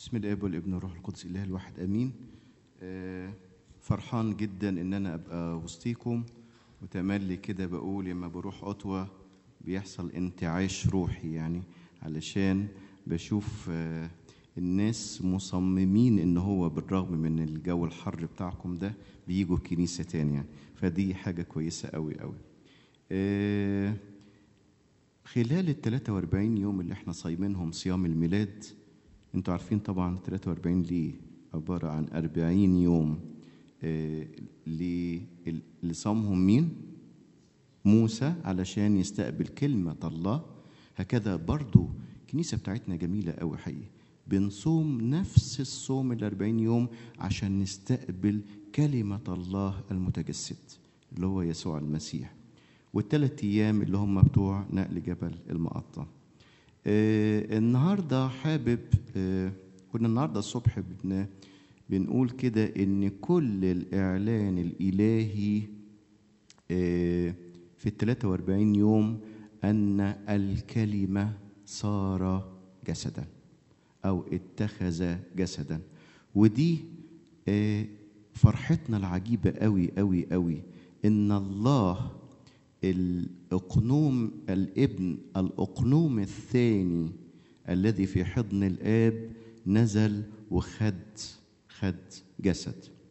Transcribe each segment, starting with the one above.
بسم الاب والابن والروح القدس الاله الواحد امين آه، فرحان جدا ان انا ابقى وسطيكم وتملي كده بقول لما بروح اوتوا بيحصل انتعاش روحي يعني علشان بشوف آه، الناس مصممين ان هو بالرغم من الجو الحر بتاعكم ده بيجوا الكنيسه تاني يعني فدي حاجه كويسه قوي قوي آه، خلال ال 43 يوم اللي احنا صايمينهم صيام الميلاد انتوا عارفين طبعا 43 ليه عبارة عن 40 يوم آه، ل- اللي صامهم مين؟ موسى علشان يستقبل كلمة الله هكذا برضو الكنيسة بتاعتنا جميلة قوي حقيقي بنصوم نفس الصوم ال 40 يوم عشان نستقبل كلمة الله المتجسد اللي هو يسوع المسيح والثلاث أيام اللي هم بتوع نقل جبل المقطم آه، النهارده حابب آه، كنا النهارده الصبح بن بنقول كده ان كل الاعلان الالهي آه، في ال 43 يوم ان الكلمه صار جسدا او اتخذ جسدا ودي آه، فرحتنا العجيبه قوي قوي قوي ان الله الأقنوم الابن الأقنوم الثاني الذي في حضن الآب نزل وخد خد جسد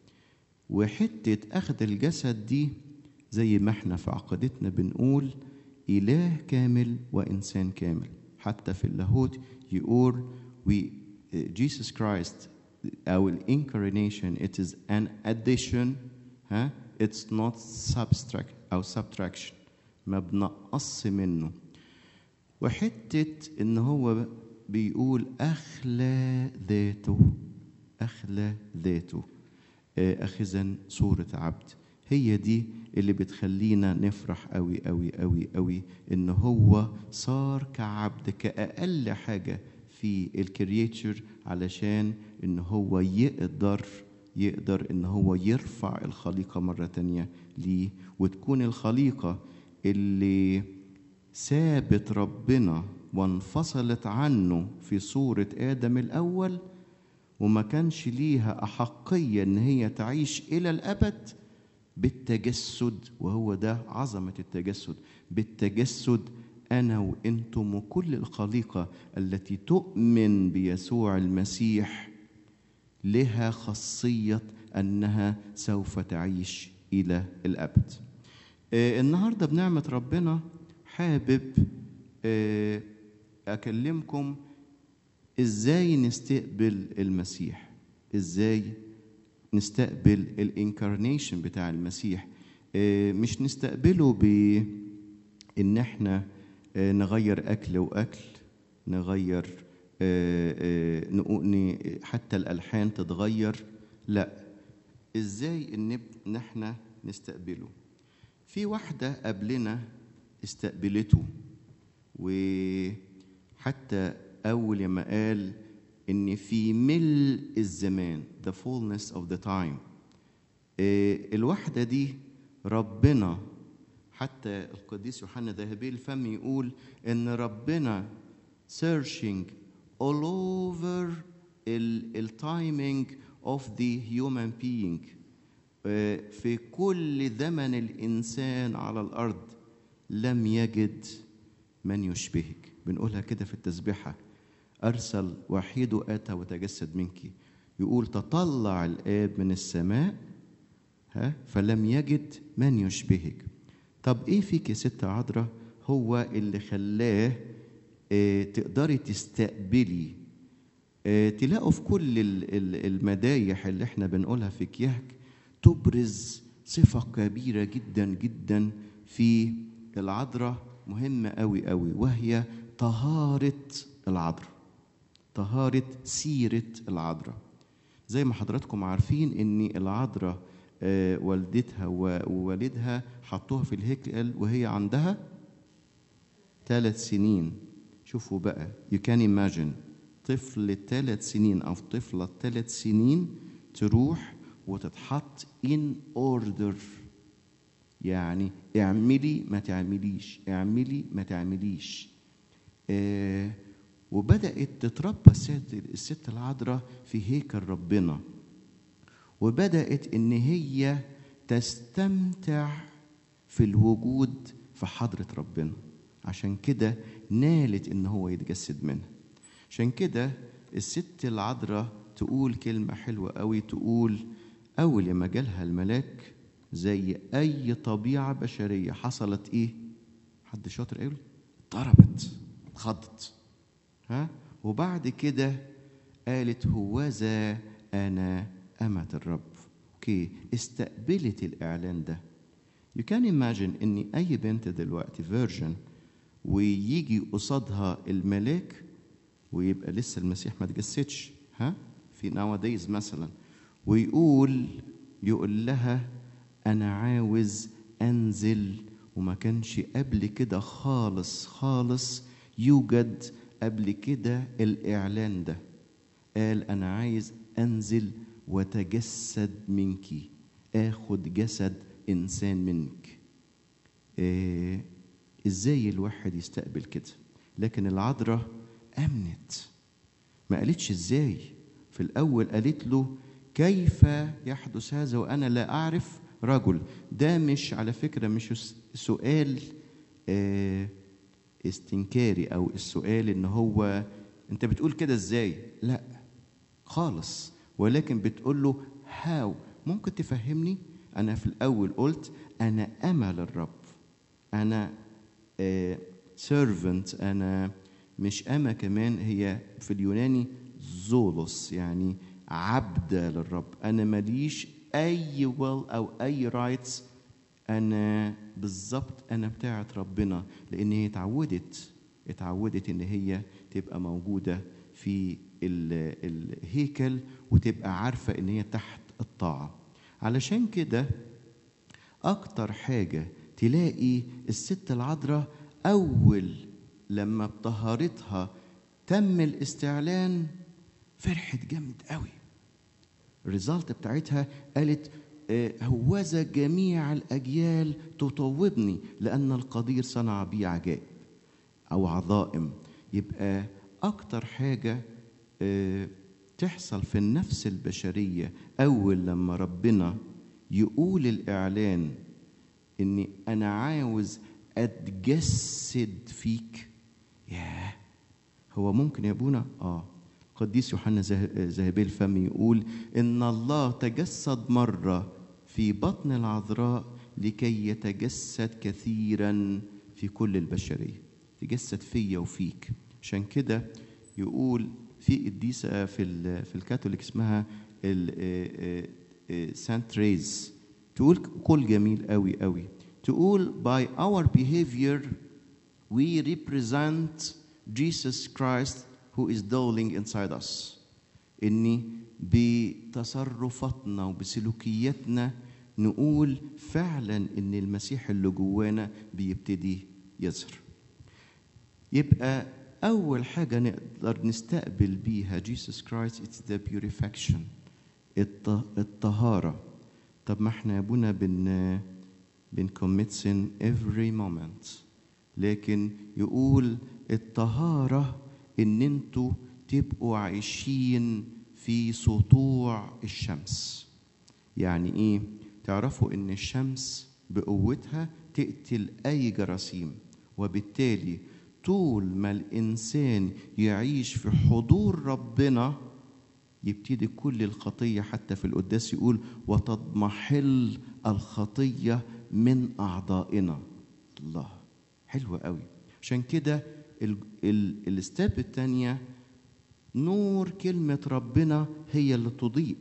وحتة أخذ الجسد دي زي ما احنا في عقيدتنا بنقول إله كامل وإنسان كامل حتى في اللاهوت يقول we, Jesus Christ أو incarnation it is an addition ها it's not subtract أو subtraction ما بنقص منه وحتة إن هو بيقول أخلى ذاته أخلى ذاته آه، أخذا صورة عبد هي دي اللي بتخلينا نفرح قوي قوي قوي قوي إن هو صار كعبد كأقل حاجة في الكرياتشر علشان إن هو يقدر يقدر إن هو يرفع الخليقة مرة تانية ليه وتكون الخليقة اللي سابت ربنا وانفصلت عنه في صورة آدم الأول وما كانش ليها أحقية إن هي تعيش إلى الأبد بالتجسد وهو ده عظمة التجسد بالتجسد أنا وأنتم وكل الخليقة التي تؤمن بيسوع المسيح لها خاصية أنها سوف تعيش إلى الأبد آه، النهاردة بنعمة ربنا حابب آه، أكلمكم إزاي نستقبل المسيح إزاي نستقبل الانكارنيشن بتاع المسيح آه، مش نستقبله بإن إحنا آه، نغير أكل وأكل نغير آه، آه، نقو- ن- حتى الألحان تتغير لا إزاي إن إن إحنا نستقبله في واحدة قبلنا استقبلته وحتى أول ما قال إن في ملء الزمان the fullness of the time آه، الواحدة دي ربنا حتى القديس يوحنا ذهبي الفم يقول إن ربنا searching all over ال ال timing of the human being آه، في كل زمن الإنسان على الأرض لم يجد من يشبهك بنقولها كده في التسبيحة أرسل وحيده أتى وتجسد منك يقول تطلع الآب من السماء ها فلم يجد من يشبهك طب ايه فيك يا ست عذراء هو اللي خلاه آه، تقدري تستقبلي آه، تلاقوا في كل ال- ال- المدايح اللي احنا بنقولها في كيهك تبرز صفة كبيرة جدا جدا في العذراء مهمة قوي قوي وهي طهارة العذراء طهارة سيرة العذراء زي ما حضراتكم عارفين ان العذراء آه، والدتها و- ووالدها حطوها في الهيكل وهي عندها ثلاث سنين شوفوا بقى you can imagine طفل ثلاث سنين أو طفلة ثلاث سنين تروح وتتحط in order يعني اعملي ما تعمليش اعملي ما تعمليش آه وبدأت تتربى الست, الست العذراء في هيكل ربنا وبدأت إن هي تستمتع في الوجود في حضرة ربنا عشان كده نالت إن هو يتجسد منها عشان كده الست العذراء تقول كلمة حلوة قوي تقول أول ما جالها الملاك زي أي طبيعة بشرية حصلت إيه؟ حد شاطر يقول؟ ضربت اتخضت ها؟ وبعد كده قالت هوذا أنا أمة الرب أوكي استقبلت الإعلان ده You can imagine إن أي بنت دلوقتي فيرجن ويجي قصادها الملاك ويبقى لسه المسيح ما تجسدش ها في nowadays مثلا ويقول يقول لها انا عاوز انزل وما كانش قبل كده خالص خالص يوجد قبل كده الاعلان ده قال انا عايز انزل وتجسد منك اخد جسد انسان منك إيه ازاي الواحد يستقبل كده لكن العذراء امنت ما قالتش ازاي في الاول قالت له كيف يحدث هذا وانا لا اعرف رجل ده مش على فكره مش سؤال آه استنكاري او السؤال ان هو انت بتقول كده ازاي لا خالص ولكن بتقول له هاو ممكن تفهمني انا في الاول قلت انا امل الرب انا سيرفنت uh, انا مش اما كمان هي في اليوناني زولوس يعني عبدة للرب انا ماليش اي ويل او اي رايتس انا بالظبط انا بتاعت ربنا لان هي اتعودت اتعودت ان هي تبقى موجوده في الهيكل وتبقى عارفه ان هي تحت الطاعه علشان كده اكتر حاجه تلاقي الست العذراء اول لما بطهارتها تم الاستعلان فرحت جامد قوي الريزالت بتاعتها قالت هوذا جميع الاجيال تطوبني لان القدير صنع بي عجائب او عظائم يبقى اكتر حاجه تحصل في النفس البشريه اول لما ربنا يقول الاعلان اني انا عاوز اتجسد فيك ياه هو ممكن يا ابونا اه قديس يوحنا ذهبي الفم يقول ان الله تجسد مره في بطن العذراء لكي يتجسد كثيرا في كل البشريه تجسد فيا وفيك عشان كده يقول في قديسه في ال في الكاثوليك اسمها سانت ريز تقول قول جميل قوي قوي تقول by our behavior we represent Jesus Christ who is dwelling inside us اني بتصرفاتنا وبسلوكياتنا نقول فعلا ان المسيح اللي جوانا بيبتدي يظهر يبقى اول حاجه نقدر نستقبل بيها جيسس كرايست اتس ذا purification الطهاره طب ما احنا يا ابونا بن بنكمت سن every moment لكن يقول الطهاره ان انتوا تبقوا عايشين في سطوع الشمس يعني ايه تعرفوا ان الشمس بقوتها تقتل اي جراثيم وبالتالي طول ما الانسان يعيش في حضور ربنا يبتدي كل الخطيه حتى في القداس يقول وتضمحل الخطيه من اعضائنا الله حلوه قوي عشان كده الستيب الثانيه نور كلمه ربنا هي اللي تضيء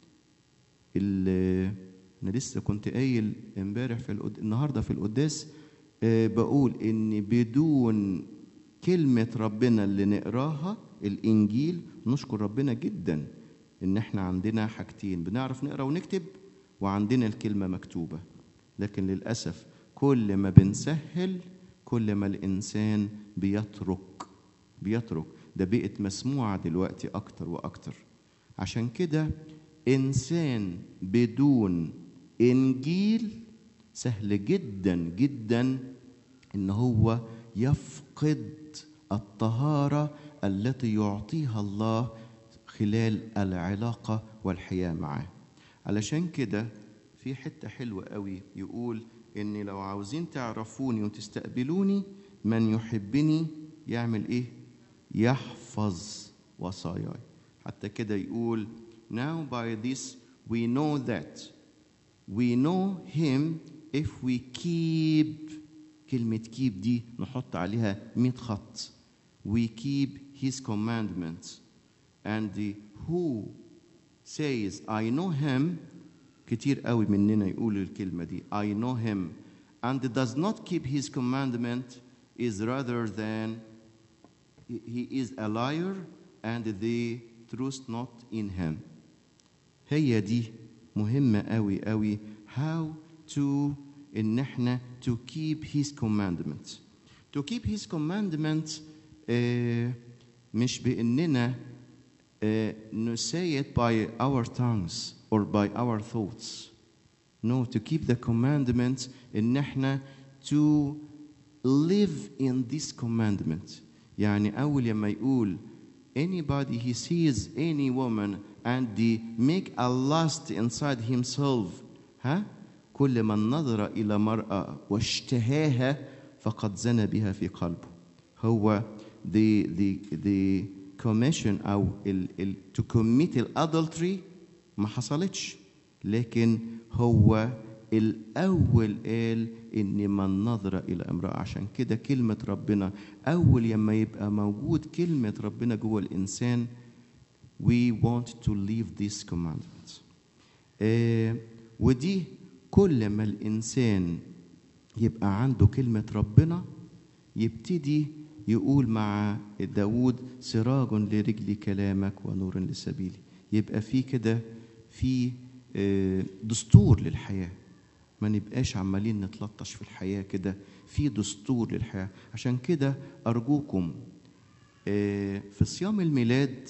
انا لسه كنت قايل امبارح في القد... النهارده في القداس أه بقول ان بدون كلمه ربنا اللي نقراها الانجيل نشكر ربنا جدا ان احنا عندنا حاجتين بنعرف نقرا ونكتب وعندنا الكلمه مكتوبه لكن للاسف كل ما بنسهل كل ما الانسان بيترك بيترك ده بقت مسموعه دلوقتي اكتر واكتر عشان كده انسان بدون انجيل سهل جدا جدا ان هو يفقد الطهاره التي يعطيها الله خلال العلاقة والحياة معاه علشان كده في حتة حلوة قوي يقول إن لو عاوزين تعرفوني وتستقبلوني من يحبني يعمل إيه؟ يحفظ وصاياي حتى كده يقول now by this we know that we know him if we keep كلمة keep دي نحط عليها 100 خط we keep his commandments and the who says I know him كتير قوي مننا يقولوا الكلمة دي I know him and does not keep his commandment is rather than he is a liar and the truth not in him هي دي مهمة قوي قوي how to ان احنا to keep his commandments to keep his commandments آه مش باننا آه say it by our tongues or by our thoughts no to keep the commandments ان احنا to live in this commandment يعني اول لما يقول anybody he sees any woman and they make a lust inside himself ها كل من نظر إلى مرأة واشتهاها فقد زنى بها في قلبه هو the, the, the commission أو ال, ال, to commit adultery ما حصلتش لكن هو الأول قال إن من نظر إلى امرأة عشان كده كلمة ربنا أول لما يبقى موجود كلمة ربنا جوه الإنسان we want to leave this commandment آه ودي كل ما الإنسان يبقى عنده كلمة ربنا يبتدي يقول مع داود سراج لرجلي كلامك ونور لسبيلي يبقى في كده في دستور للحياة ما نبقاش عمالين نتلطش في الحياة كده في دستور للحياة عشان كده أرجوكم في صيام الميلاد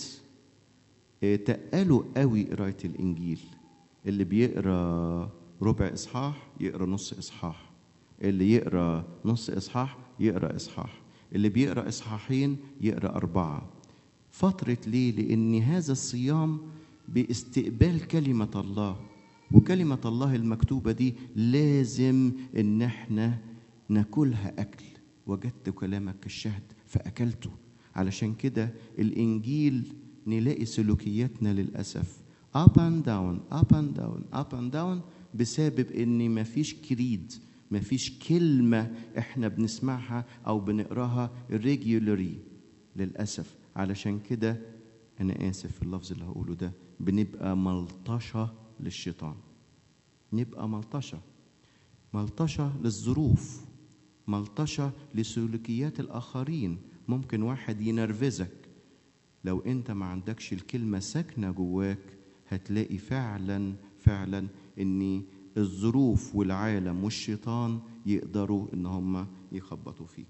تقلوا قوي قراية الإنجيل اللي بيقرأ ربع إصحاح يقرأ نص إصحاح اللي يقرأ نص إصحاح يقرأ إصحاح اللي بيقرأ إصحاحين يقرأ أربعة فترة ليه؟ لأن هذا الصيام باستقبال كلمة الله وكلمة الله المكتوبة دي لازم إن احنا ناكلها أكل وجدت كلامك كالشهد فأكلته علشان كده الإنجيل نلاقي سلوكياتنا للأسف up and down up and down up and down بسبب ان مفيش كريد مفيش كلمة احنا بنسمعها او بنقراها regularly للأسف علشان كده انا اسف في اللفظ اللي هقوله ده بنبقى ملطشة للشيطان نبقى ملطشة ملطشة للظروف ملطشة لسلوكيات الآخرين ممكن واحد ينرفزك لو انت ما عندكش الكلمة ساكنة جواك هتلاقي فعلا فعلا ان الظروف والعالم والشيطان يقدروا ان هم يخبطوا فيك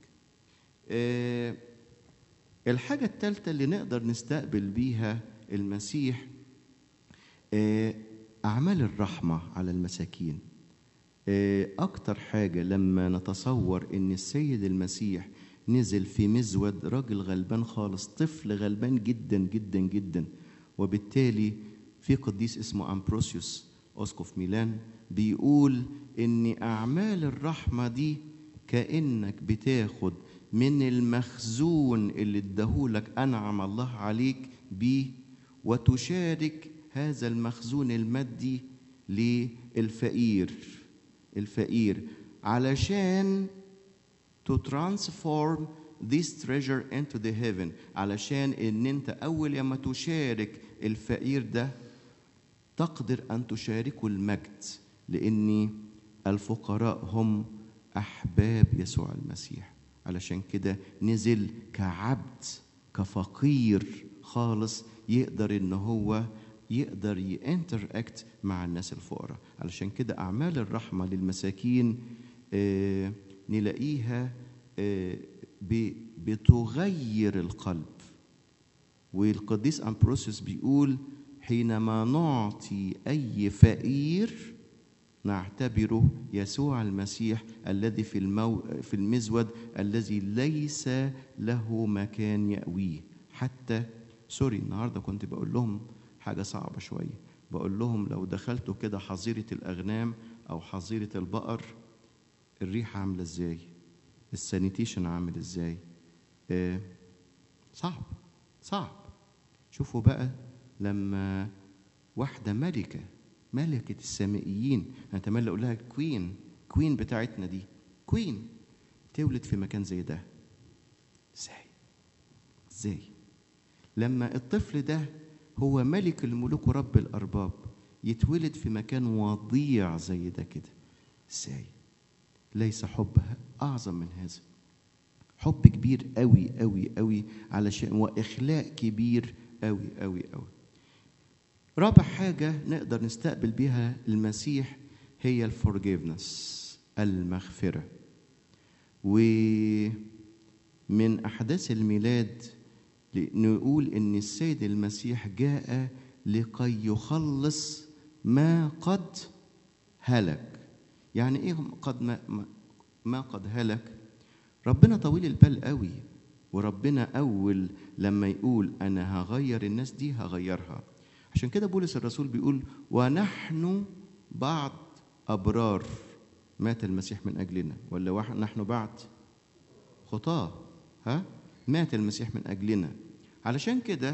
أه الحاجة الثالثة اللي نقدر نستقبل بيها المسيح أه أعمال الرحمة على المساكين أه أكتر حاجة لما نتصور إن السيد المسيح نزل في مزود راجل غلبان خالص طفل غلبان جدا جدا جدا وبالتالي في قديس اسمه أمبروسيوس أسقف ميلان بيقول إن أعمال الرحمة دي كأنك بتاخد من المخزون اللي اداهولك أنعم الله عليك بيه وتشارك هذا المخزون المادي للفقير الفقير علشان to transform this treasure into the heaven علشان ان انت اول لما تشارك الفقير ده تقدر ان تشاركه المجد لان الفقراء هم احباب يسوع المسيح علشان كده نزل كعبد كفقير خالص يقدر ان هو يقدر يانتراكت مع الناس الفقراء علشان كده اعمال الرحمه للمساكين آه نلاقيها آه بتغير القلب والقديس امبروسيوس بيقول حينما نعطي اي فقير نعتبره يسوع المسيح الذي في المو... في المزود الذي ليس له مكان يأويه حتى سوري النهارده كنت بقول لهم حاجه صعبه شويه بقول لهم لو دخلتوا كده حظيره الاغنام او حظيره البقر الريحه عامله ازاي السانيتيشن عامل ازاي آه صعب صعب شوفوا بقى لما واحده ملكه ملكه السمائيين اتمنى اقول لها كوين كوين بتاعتنا دي كوين تولد في مكان زي ده ازاي ازاي لما الطفل ده هو ملك الملوك ورب الارباب يتولد في مكان وضيع زي ده كده ازاي ليس حب اعظم من هذا حب كبير قوي قوي قوي علشان واخلاق كبير قوي قوي قوي رابع حاجه نقدر نستقبل بيها المسيح هي الفورجيفنس المغفره ومن احداث الميلاد نقول ان السيد المسيح جاء لكي يخلص ما قد هلك يعني ايه قد ما, ما قد هلك ربنا طويل البال قوي وربنا اول لما يقول انا هغير الناس دي هغيرها عشان كده بولس الرسول بيقول ونحن بعد ابرار مات المسيح من اجلنا ولا نحن بعد خطاه ها مات المسيح من اجلنا علشان كده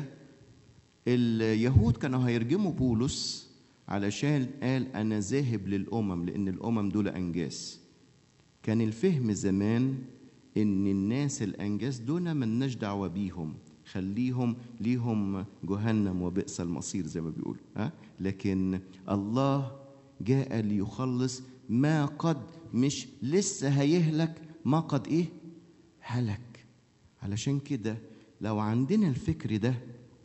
اليهود كانوا هيرجموا بولس علشان قال انا ذاهب للامم لان الامم دول انجاس كان الفهم زمان ان الناس الانجاس دول ملناش دعوه بيهم خليهم ليهم جهنم وبئس المصير زي ما بيقولوا ها لكن الله جاء ليخلص ما قد مش لسه هيهلك ما قد ايه هلك علشان كده لو عندنا الفكر ده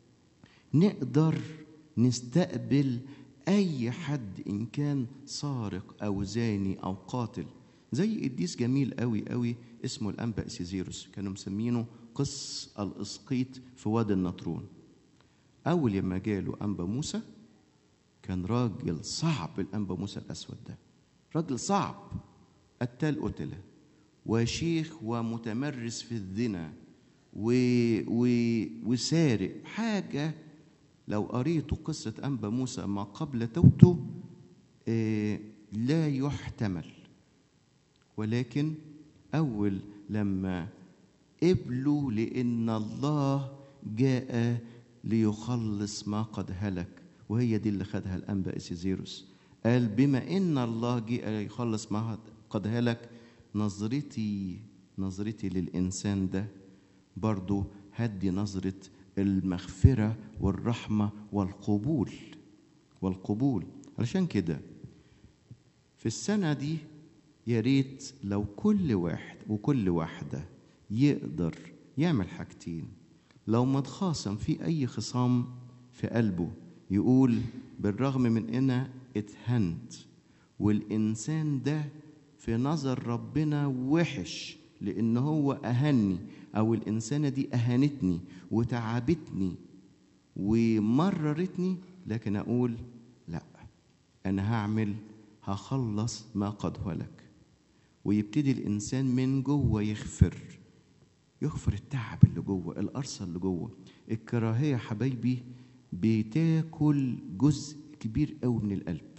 نقدر نستقبل اي حد ان كان سارق او زاني او قاتل زي قديس جميل قوي قوي اسمه الانبا سيزيروس كانوا مسمينه قس الاسقيط في وادي النطرون اول لما جاله انبا موسى كان راجل صعب الانبا موسى الاسود ده راجل صعب قتال قتله وشيخ ومتمرس في الزنا و... و... وسارق حاجة لو قريتوا قصة أنبا موسى ما قبل توته آه لا يحتمل ولكن أول لما قبلوا لأن الله جاء ليخلص ما قد هلك وهي دي اللي خدها الأنبا إسيزيروس قال بما إن الله جاء يخلص ما قد هلك نظرتي نظرتي للإنسان ده برضو هدي نظرة المغفرة والرحمة والقبول والقبول علشان كده في السنة دي يا ريت لو كل واحد وكل واحدة يقدر يعمل حاجتين لو متخاصم في أي خصام في قلبه يقول بالرغم من إن اتهنت والإنسان ده في نظر ربنا وحش لأن هو أهني أو الإنسانة دي أهانتني وتعبتني ومررتني لكن أقول لا أنا هعمل هخلص ما قد هلك ويبتدي الإنسان من جوه يغفر يغفر التعب اللي جوه القرصة اللي جوه الكراهية حبايبي بتاكل جزء كبير قوي من القلب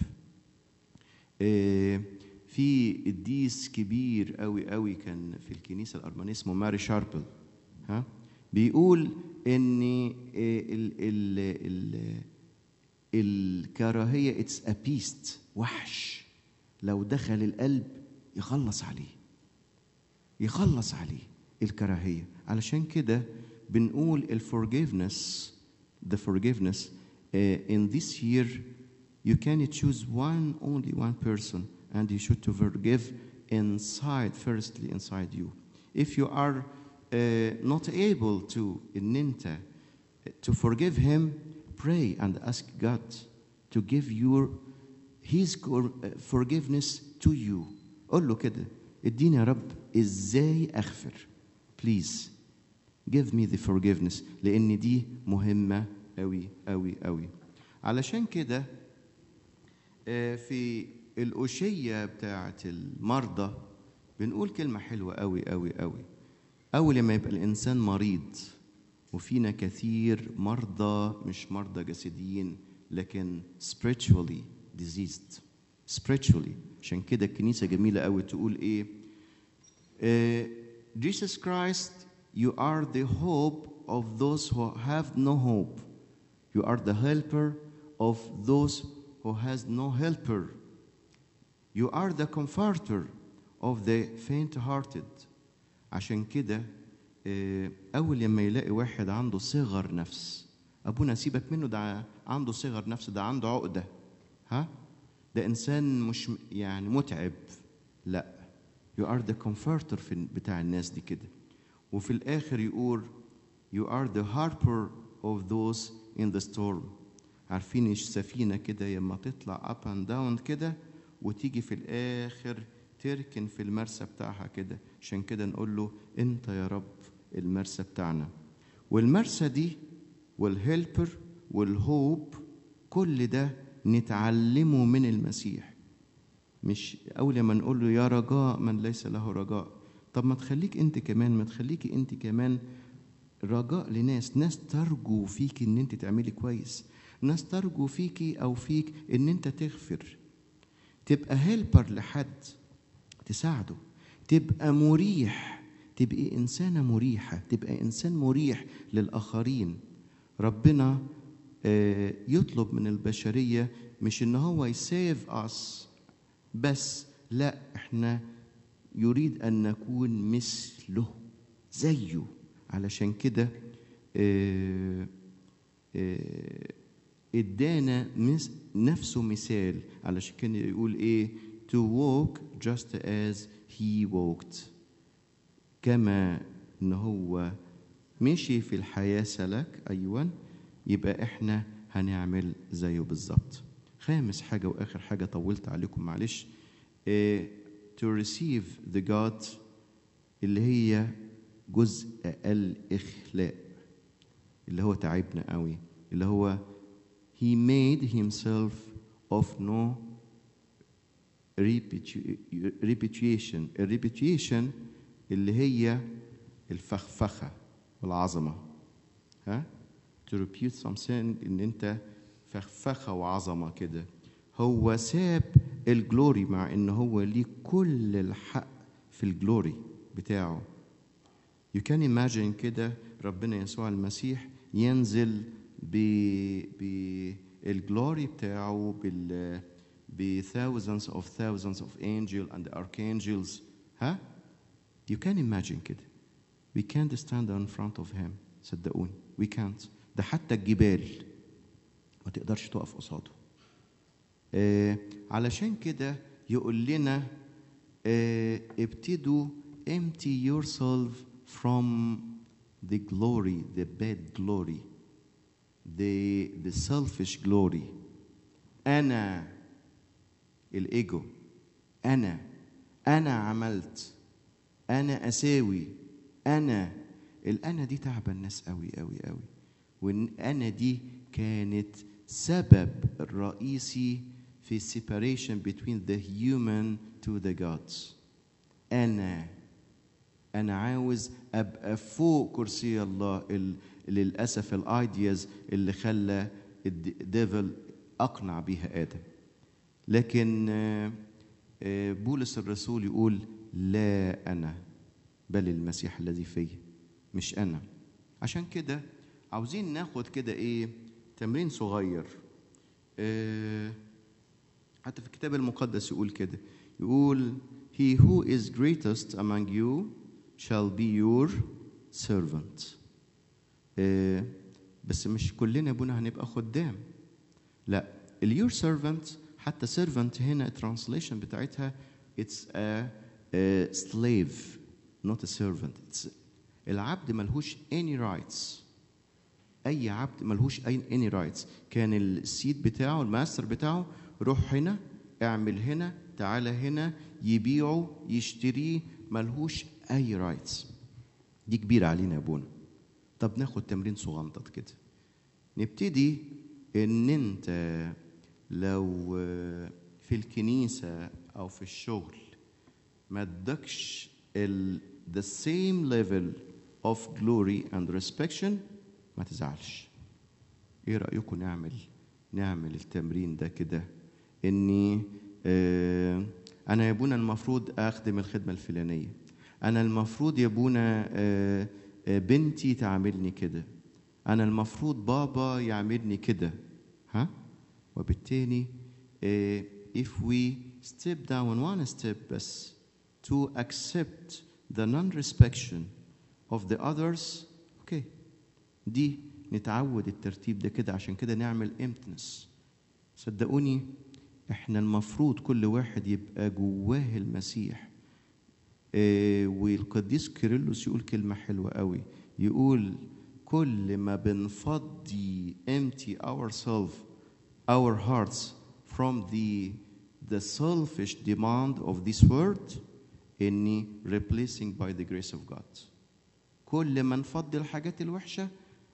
آه في قديس كبير قوي قوي كان في الكنيسه الارمنيه اسمه ماري شاربل ها بيقول ان ال ال ال الكراهيه اتس ابيست وحش لو دخل القلب يخلص عليه يخلص عليه الكراهيه علشان كده بنقول الفورجيفنس the forgiveness uh, in this year you can choose one only one person and you should to forgive inside firstly inside you if you are uh, not able to in ninta to forgive him pray and ask god to give your his forgiveness to you قول له كده اديني يا رب ازاي اغفر please give me the forgiveness لان دي مهمه قوي قوي قوي علشان كده في الأشية بتاعة المرضى بنقول كلمة حلوة قوي قوي قوي أول ما يبقى الإنسان مريض وفينا كثير مرضى مش مرضى جسديين لكن spiritually diseased spiritually عشان كده الكنيسة جميلة قوي تقول ايه uh, Jesus Christ you are the hope of those who have no hope you are the helper of those who has no helper you are the comforter of the faint hearted عشان كده آه، أول لما يلاقي واحد عنده صغر نفس أبونا سيبك منه ده عنده صغر نفس ده عنده عقدة ها ده إنسان مش م- يعني متعب لا you are the comforter في بتاع الناس دي كده وفي الآخر يقول you are the harper of those in the storm عارفين السفينة كده لما تطلع up and down كده وتيجي في الآخر تركن في المرسى بتاعها كده عشان كده نقول له أنت يا رب المرسى بتاعنا والمرسى دي والهيلبر والهوب كل ده نتعلمه من المسيح مش أول ما نقول له يا رجاء من ليس له رجاء طب ما تخليك أنت كمان ما تخليكي أنت كمان رجاء لناس ناس ترجو فيك ان انت تعملي كويس ناس ترجو فيكي او فيك ان انت تغفر تبقى هيلبر لحد تساعده تبقى مريح تبقي انسانه مريحه تبقى انسان مريح للاخرين ربنا آه، يطلب من البشريه مش ان هو يسيف اس بس لا احنا يريد ان نكون مثله زيه علشان كده آه، آه، ادانا مس- نفسه مثال علشان كده يقول ايه to walk just as he walked كما ان هو مشي في الحياة سلك ايوه يبقى احنا هنعمل زيه بالظبط خامس حاجة واخر حاجة طولت عليكم معلش آه، to receive the God اللي هي جزء الإخلاء اللي هو تعبنا قوي اللي هو he made himself of no reputu- reputation الريبيتيشن اللي هي الفخفخة والعظمة ها to repute something ان انت فخفخة وعظمة كده هو ساب الجلوري مع ان هو ليه كل الحق في الجلوري بتاعه You can imagine كده ربنا يسوع المسيح ينزل ب بالجلوري بتاعه بال ب thousands of thousands of angels and archangels ها You can imagine كده We can't stand in front of him صدقوني We can't ده حتى الجبال ما تقدرش تقف قصاده آه علشان كده يقول لنا آه ابتدوا empty yourself from the glory the bad glory the the selfish glory انا الايجو انا انا عملت انا اساوي انا الانا دي تعب الناس قوي قوي قوي وان انا دي كانت سبب الرئيسي في separation between the human to the gods انا انا عاوز ابقى فوق كرسي الله ال- للاسف الايدياز اللي خلى الديفل اقنع بيها ادم لكن آه، آه، بولس الرسول يقول لا انا بل المسيح الذي فيا مش انا عشان كده عاوزين ناخد كده ايه تمرين صغير آه، حتى في الكتاب المقدس يقول كده يقول he who is greatest among you shall be your servant آه، بس مش كلنا يا ابونا هنبقى خدام لا اليور سيرفنت حتى سيرفنت هنا الترانسليشن بتاعتها it's a, a slave not a servant it's العبد ملهوش any rights اي عبد ملهوش اي any rights كان السيد بتاعه الماستر بتاعه روح هنا اعمل هنا تعالى هنا يبيعه يشتريه ملهوش اي رايتس دي كبيره علينا يا ابونا طب ناخد تمرين صغنطط كده نبتدي ان انت لو في الكنيسه او في الشغل ما ادكش ال the same level of glory and respect ما تزعلش ايه رايكم نعمل نعمل التمرين ده كده اني آه انا يا ابونا المفروض اخدم الخدمه الفلانيه انا المفروض يا ابونا آه آه بنتي تعاملني كده انا المفروض بابا يعاملني كده ها وبالتالي آه if we step down one step بس to accept the non-respection of the others okay دي نتعود الترتيب ده كده عشان كده نعمل emptiness صدقوني احنا المفروض كل واحد يبقى جواه المسيح اه والقديس كيرلس يقول كلمة حلوة قوي يقول كل ما بنفضي empty ourselves our hearts from the the selfish demand of this world اني replacing by the grace of God كل ما نفضي الحاجات الوحشة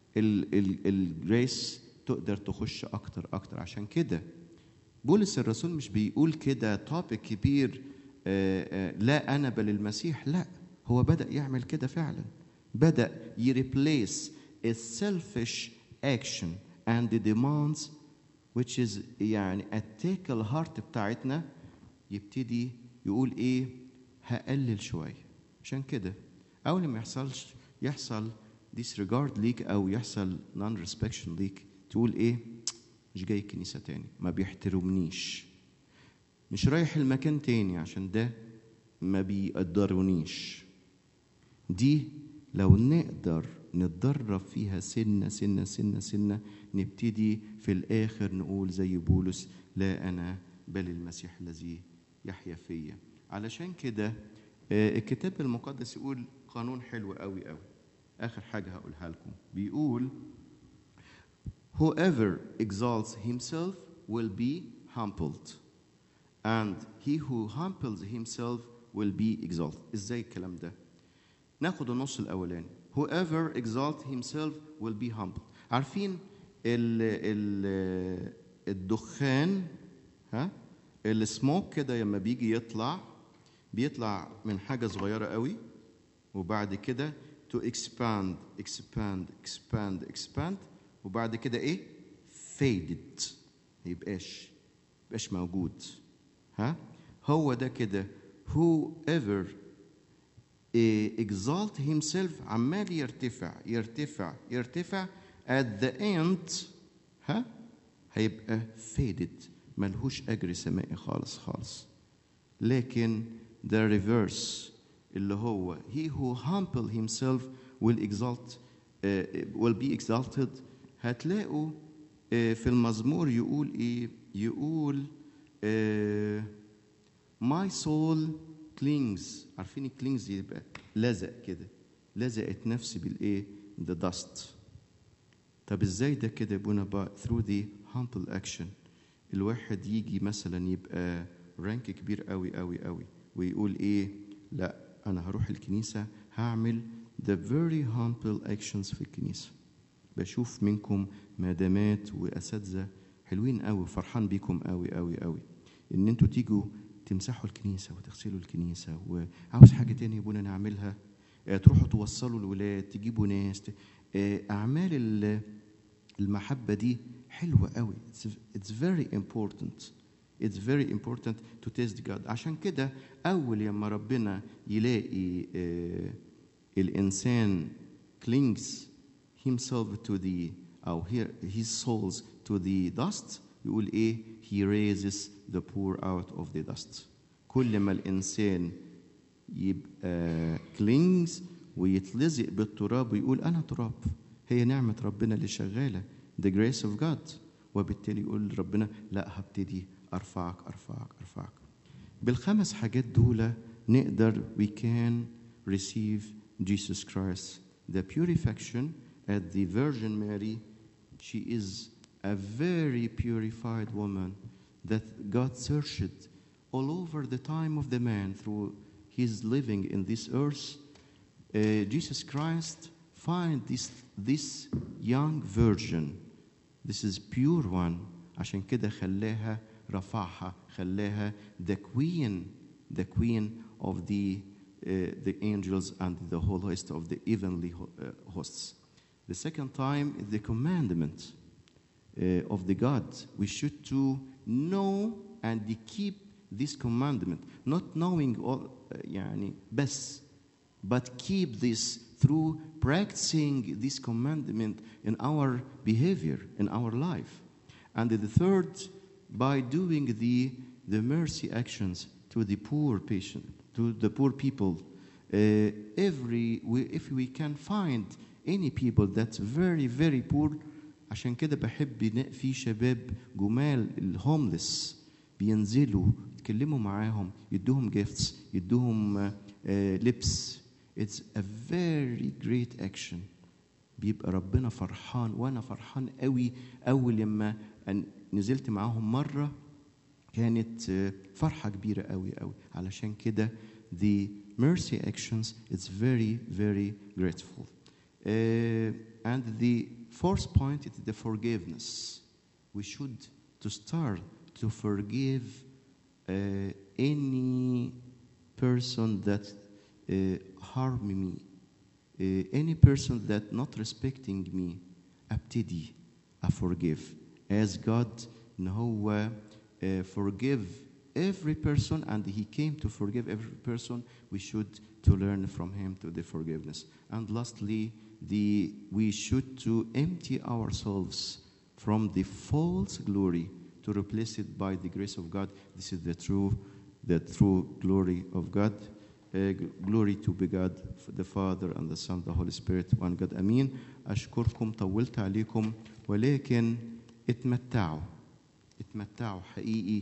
الجريس تقدر تخش اكتر اكتر عشان كده بولس الرسول مش بيقول كده توبيك كبير آآ آآ لا انا بل المسيح لا هو بدا يعمل كده فعلا بدا يريبليس السيلفش اكشن and the demands which is يعني اتاك الهارت بتاعتنا يبتدي يقول ايه هقلل شويه عشان كده اول ما يحصلش يحصل disregard ليك او يحصل non respection ليك تقول ايه مش جاي الكنيسه تاني ما بيحترمنيش مش رايح المكان تاني عشان ده ما بيقدرونيش دي لو نقدر نتدرب فيها سنه سنه سنه سنه نبتدي في الاخر نقول زي بولس لا انا بل المسيح الذي يحيا فيا علشان كده الكتاب المقدس يقول قانون حلو قوي قوي اخر حاجه هقولها لكم بيقول whoever exalts himself will be humbled and he who humbles himself will be exalted ازاي الكلام ده ناخد النص الاولاني whoever exalts himself will be humbled عارفين ال ال الدخان ها السموك كده لما بيجي يطلع بيطلع من حاجه صغيره قوي وبعد كده to expand expand expand expand وبعد كده ايه faded يبقاش يبقاش موجود ها هو ده كده whoever exalt himself عمال يرتفع يرتفع يرتفع at the end ها هيبقى faded ملهوش أجر سمائي خالص خالص لكن the reverse اللي هو he who humble himself will exalt uh, will be exalted هتلاقوا uh, في المزمور يقول ايه يقول uh, my soul clings عارفين clings يبقى لزق كده لزقت نفسي بالايه the dust طب ازاي ده كده يبقى بقى through the humble action الواحد يجي مثلا يبقى رانك كبير قوي قوي قوي ويقول ايه لا انا هروح الكنيسه هعمل the very humble actions في الكنيسه بشوف منكم مدامات واساتذه حلوين قوي فرحان بيكم قوي قوي قوي ان انتوا تيجوا تمسحوا الكنيسه وتغسلوا الكنيسه وعاوز حاجه تاني يا ابونا نعملها تروحوا توصلوا الولاد تجيبوا ناس اعمال المحبه دي حلوه قوي it's, it's very important it's very important to taste God عشان كده أول لما ربنا يلاقي آه الإنسان clings himself to the أو his souls to the dust يقول إيه he raises the poor out of the dust كل ما الإنسان يبقى clings ويتلزق بالتراب ويقول أنا تراب هي نعمة ربنا اللي شغالة the grace of God وبالتالي يقول ربنا لا هبتدي ارفعك ارفعك ارفعك بالخمس حاجات دول نقدر we can receive Jesus Christ the purification at the Virgin Mary she is a very purified woman that God searched all over the time of the man through his living in this earth uh, Jesus Christ find this this young virgin this is pure one عشان كده خلاها رفعها خلاها the queen the queen of the uh, the angels and the whole host of the heavenly hosts The second time is the commandment uh, of the God. We should to know and keep this commandment, not knowing all, uh, يعني بس, but keep this through practicing this commandment in our behavior, in our life. And the third, by doing the, the mercy actions to the poor patient, to the poor people. Uh, every, we, if we can find any people that's very, very poor, عشان كده بحب ن- في شباب جمال الهوملس بينزلوا يتكلموا معاهم يدوهم gifts يدوهم uh, لبس it's a very great action بيبقى ربنا فرحان وانا فرحان قوي اول لما أن- نزلت معاهم مره كانت آه، فرحه كبيره قوي قوي علشان كده the mercy actions it's very very grateful uh, and the fourth point is the forgiveness we should to start to forgive uh, any person that uh, harm me uh, any person that not respecting me ابتدي I forgive as God ان هو uh, forgive every person and he came to forgive every person we should to learn from him to the forgiveness and lastly the we should to empty ourselves from the false glory to replace it by the grace of God this is the true the true glory of God uh, g- glory to be God the Father and the Son the Holy Spirit one God أمين أشكركم طولت عليكم ولكن اتمتعوا اتمتعوا حقيقي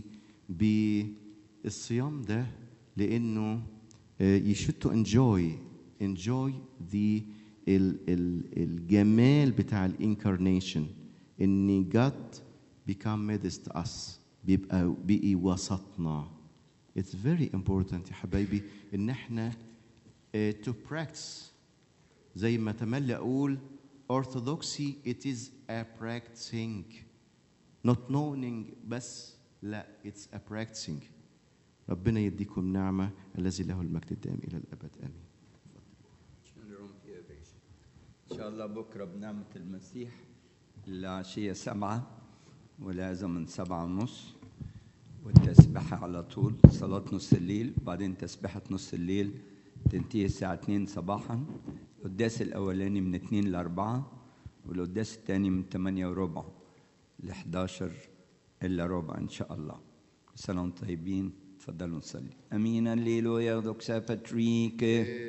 بالصيام ده لأنه uh, you should to enjoy enjoy the ال, ال, الجمال بتاع الانكارنيشن ان God become midst us بيبقى بقي وسطنا It's very important يا حبايبي ان احنا uh, to practice زي ما تملي اقول orthodoxy it is a practicing not knowing بس لا it's a practicing ربنا يديكم نعمة الذي له المجد الدائم إلى الأبد آمين شنو فيها يا باشا ان شاء الله بكره بنعمه المسيح العشيه سبعه والعزة من سبعة ونص والتسبحة على طول صلاة نص الليل بعدين تسبحة نص الليل تنتهي الساعة 2 صباحا القداس الأولاني من 2 ل 4 والقداس الثاني من 8 وربع ل 11 إلا ربع إن شاء الله كل سنة وانتم طيبين تفضلوا نصلي أمين الليلويا دوكسا باتريك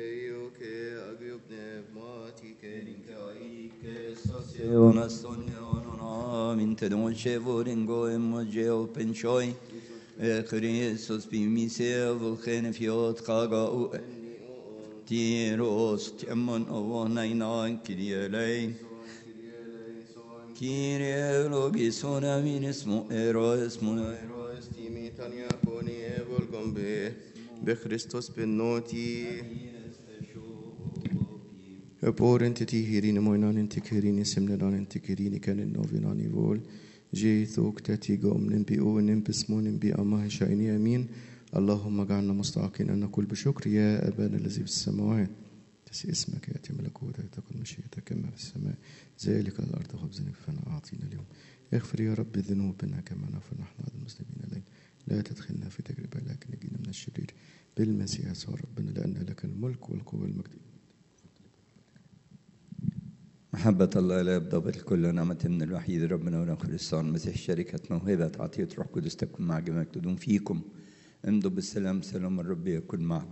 Una sogno min te non chevo ringo e mogeo penchoi e Christus bi mi se volgen fiot kaga u tiros tiamon o naina kirielei Kyrie logison amin ismo ero ismo ero بخريستوس بالنوتي Por inte ti hirini moinan inte kirini simnenan inte kirini kanin novinani vol جيت وقتتي قوم ننبي وننبي اسمو ننبي أما شايني أمين اللهم اجعلنا مستحقين أن نقول بشكر يا أبانا الذي في السماوات تسي اسمك يأتي ملكوتك تكن مشيئتك كما في السماء ذلك على الأرض خبزنا كفانا أعطينا اليوم اغفر يا رب ذنوبنا كما نغفر نحن عن المسلمين إلينا لا تدخلنا في تجربة لكن نجينا من الشرير بالمسيح يسوع ربنا لأن لك الملك والقوة والمجد محبة الله لا يبدأ بالكل نعمة من الوحيد ربنا ونخر الصان المسيح شركة موهبة عطية روح قدس تكون مع جميع تدوم فيكم امضوا بالسلام سلام الرب يكون معكم